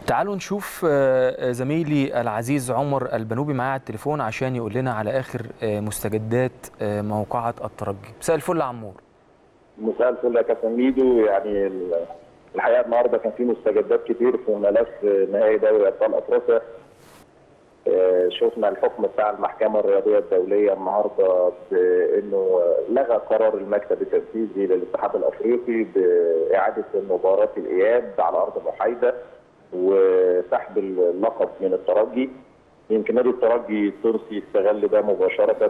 تعالوا نشوف آه، زميلي العزيز عمر البنوبي معايا على التليفون عشان يقول لنا على اخر آه، مستجدات آه، موقعة الترجي مساء الفل يا عمور مساء الفل يا كابتن ميدو يعني ال- الحقيقه النهارده كان في مستجدات كتير في ملف نهائي دوري ابطال افريقيا آه، شفنا الحكم بتاع المحكمه الرياضيه الدوليه النهارده بانه لغى قرار المكتب التنفيذي للاتحاد الافريقي باعاده مباراه الاياب على ارض محايده وسحب اللقب من الترجي يمكن نادي الترجي التونسي استغل ده مباشره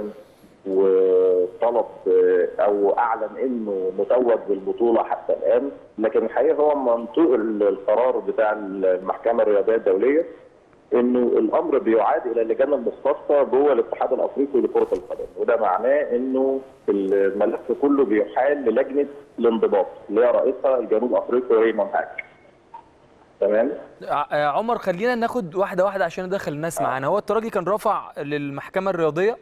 وطلب آه، او اعلن انه متوج بالبطوله حتى الان لكن الحقيقه هو منطوق القرار بتاع المحكمه الرياضيه الدوليه انه الامر بيعاد الى اللجان المختصه جوه الاتحاد الافريقي لكره القدم وده معناه انه الملف كله بيحال للجنه الانضباط اللي هي رئيسها الجنوب افريقي ريمون هاك تمام ع- آه، عمر خلينا ناخد واحده واحده عشان ندخل الناس معانا هو الترجي كان رافع للمحكمه الرياضيه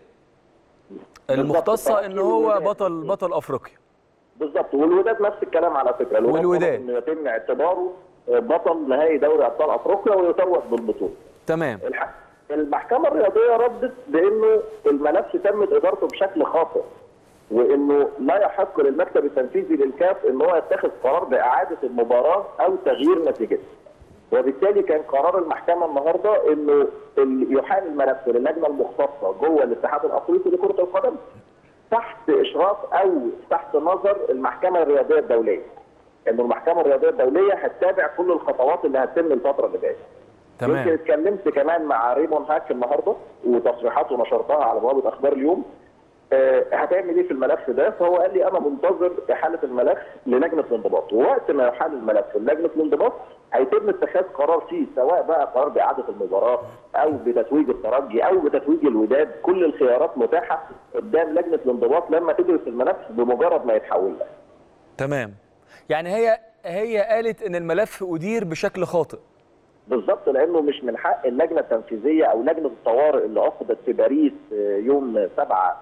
المختصه ان هو والوداد. بطل بطل افريقيا بالظبط والوداد نفس الكلام على فكره الوداد والوداد. طلب انه يتم اعتباره بطل نهائي دوري ابطال افريقيا ويتوج بالبطوله تمام الح- المحكمه الرياضيه ردت بانه الملف تمت ادارته بشكل خاطئ وانه لا يحق للمكتب التنفيذي للكاف ان هو يتخذ قرار باعاده المباراه او تغيير نتيجتها. وبالتالي كان قرار المحكمه النهارده انه ال- يحال الملف للجنه المختصه جوه الاتحاد الافريقي لكره القدم تحت اشراف او تحت نظر المحكمه الرياضيه الدوليه. انه المحكمه الرياضيه الدوليه هتتابع كل الخطوات اللي هتتم الفتره اللي جايه. يمكن تمام اتكلمت كمان مع ريمون هاك النهارده وتصريحاته نشرتها على بوابه اخبار اليوم آه، هتعمل ايه في الملف ده؟ فهو قال لي انا منتظر احاله الملف للجنه الانضباط، ووقت ما يحال الملف للجنه الانضباط هيتم اتخاذ قرار فيه سواء بقى قرار باعاده المباراه او بتتويج الترجي او بتتويج الوداد، كل الخيارات متاحه قدام لجنه الانضباط لما تدرس الملف بمجرد ما يتحول لها. تمام يعني هي هي قالت ان الملف ادير بشكل خاطئ بالظبط لانه مش من حق اللجنه التنفيذيه او لجنه الطوارئ اللي عقدت في باريس آه، يوم 7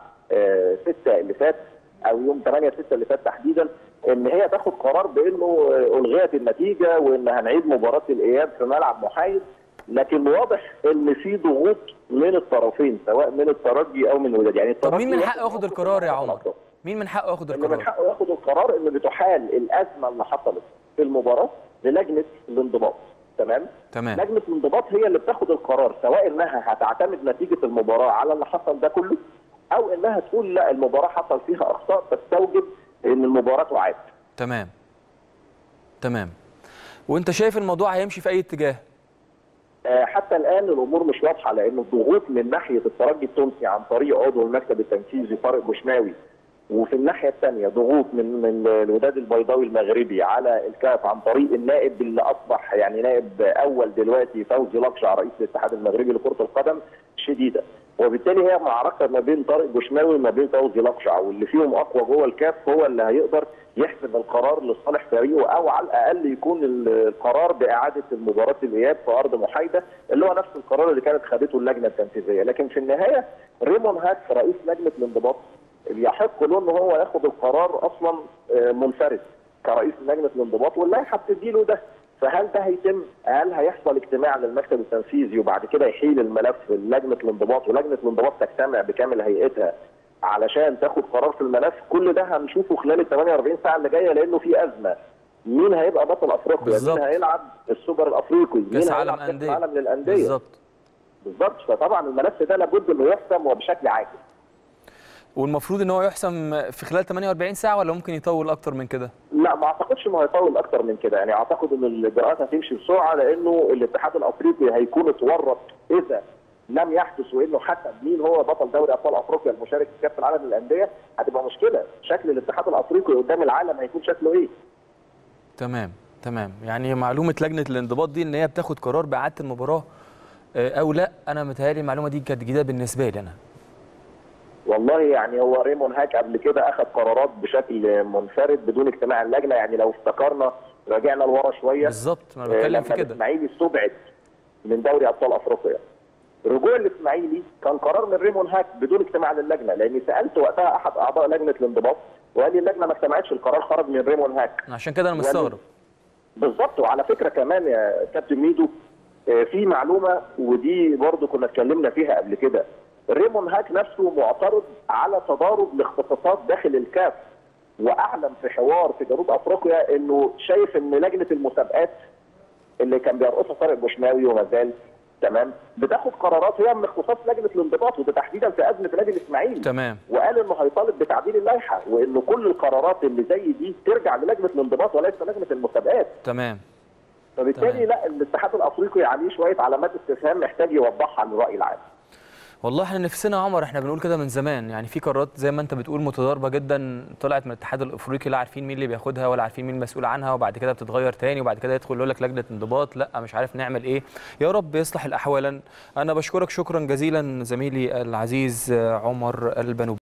6 اللي فات او يوم 8 6 اللي فات تحديدا ان هي تاخد قرار بانه آه، الغيت النتيجه وان هنعيد مباراه الاياب في ملعب محايد لكن واضح ان في ضغوط من الطرفين سواء من الترجي او من الوداد يعني طب مين من الترجي حقه ياخد القرار يا عمر مين من حقه ياخد اللي من القرار حقه ياخد القرار ان بتحال الازمه اللي حصلت في المباراه للجنه الانضباط تمام تمام لجنه الانضباط هي اللي بتاخد القرار سواء انها هتعتمد نتيجه المباراه على اللي حصل ده كله او انها تقول لا المباراه حصل فيها اخطاء تستوجب ان المباراه تعاد تمام تمام وانت شايف الموضوع هيمشي في اي اتجاه آه، حتى الان الامور مش واضحه لان الضغوط من ناحيه الترجي التونسي عن طريق عضو المكتب التنفيذي طارق بوشماوي وفي الناحيه الثانيه ضغوط من من الوداد البيضاوي المغربي على الكاف عن طريق النائب اللي اصبح يعني نائب اول دلوقتي فوزي لقشع رئيس الاتحاد المغربي لكره القدم شديده وبالتالي هي معركه ما بين طارق بوشماوي وما بين فوزي لقشع واللي فيهم اقوى جوه الكاف هو اللي هيقدر يحسم القرار لصالح فريقه او على الاقل يكون القرار باعاده المباراه الاياب في ارض محايده اللي هو نفس القرار اللي كانت خدته اللجنه التنفيذيه لكن في النهايه ريمون هاك رئيس لجنه الانضباط يحق له ان هو ياخد القرار اصلا آه، منفرد كرئيس لجنه الانضباط واللائحه بتديله ده فهل ده هيتم؟ هل هيحصل اجتماع للمكتب التنفيذي وبعد كده يحيل الملف لجنه الانضباط ولجنه الانضباط تجتمع بكامل هيئتها علشان تاخد قرار في الملف كل ده هنشوفه خلال ال 48 ساعه اللي جايه لانه في ازمه مين هيبقى بطل افريقيا؟ بالظبط. مين هيلعب السوبر الافريقي؟ مين كاس هيلعب عالم كاس انديه العالم للانديه؟ بالظبط بالظبط فطبعا الملف ده لابد انه يحسم وبشكل عاجل والمفروض ان هو يحسم في خلال 48 ساعه ولا ممكن يطول اكتر من كده لا ما اعتقدش انه هيطول اكتر من كده يعني اعتقد ان الاجراءات هتمشي بسرعه لانه الاتحاد الافريقي هيكون اتورط اذا لم يحدث وانه حسب مين هو بطل دوري ابطال افريقيا المشارك في كاس العالم للانديه هتبقى مشكله شكل الاتحاد الافريقي قدام العالم هيكون شكله ايه تمام تمام يعني معلومه لجنه الانضباط دي ان هي بتاخد قرار باعاده المباراه آه، او لا انا متهيألي المعلومه دي كانت جديده بالنسبه لي انا والله يعني هو ريمون هاك قبل كده اخذ قرارات بشكل منفرد بدون اجتماع اللجنه يعني لو افتكرنا رجعنا لورا شويه بالظبط ما انا آه، بتكلم لما في كده الاسماعيلي استبعد من دوري ابطال افريقيا رجوع الاسماعيلي كان قرار من ريمون هاك بدون اجتماع للجنه لاني سالت وقتها احد اعضاء لجنه الانضباط وقال لي اللجنه ما اجتمعتش القرار خرج من ريمون هاك عشان كده انا مستغرب بالظبط وعلى فكره كمان يا كابتن ميدو آه، في معلومه ودي برضو كنا اتكلمنا فيها قبل كده ريمون هاك نفسه معترض على تضارب الاختصاصات داخل الكاف واعلن في حوار في جنوب افريقيا انه شايف ان لجنه المسابقات اللي كان بيرقصها طارق بوشناوي وما زال تمام بتاخد قرارات هي من اختصاص لجنه الانضباط وده تحديدا في ازمه نادي الاسماعيلي تمام وقال انه هيطالب بتعديل اللائحه وانه كل القرارات اللي زي دي ترجع للجنه الانضباط وليس لجنه المسابقات تمام فبالتالي تمام. لا الاتحاد الافريقي عليه شويه علامات استفهام محتاج يوضحها للراي العام والله احنا نفسنا يا عمر احنا بنقول كده من زمان يعني في قرارات زي ما انت بتقول متضاربه جدا طلعت من الاتحاد الافريقي لا عارفين مين اللي بياخدها ولا عارفين مين المسؤول عنها وبعد كده بتتغير تاني وبعد كده يدخل يقول لك لجنه انضباط لا مش عارف نعمل ايه يا رب يصلح الاحوال انا بشكرك شكرا جزيلا زميلي العزيز عمر البنوبي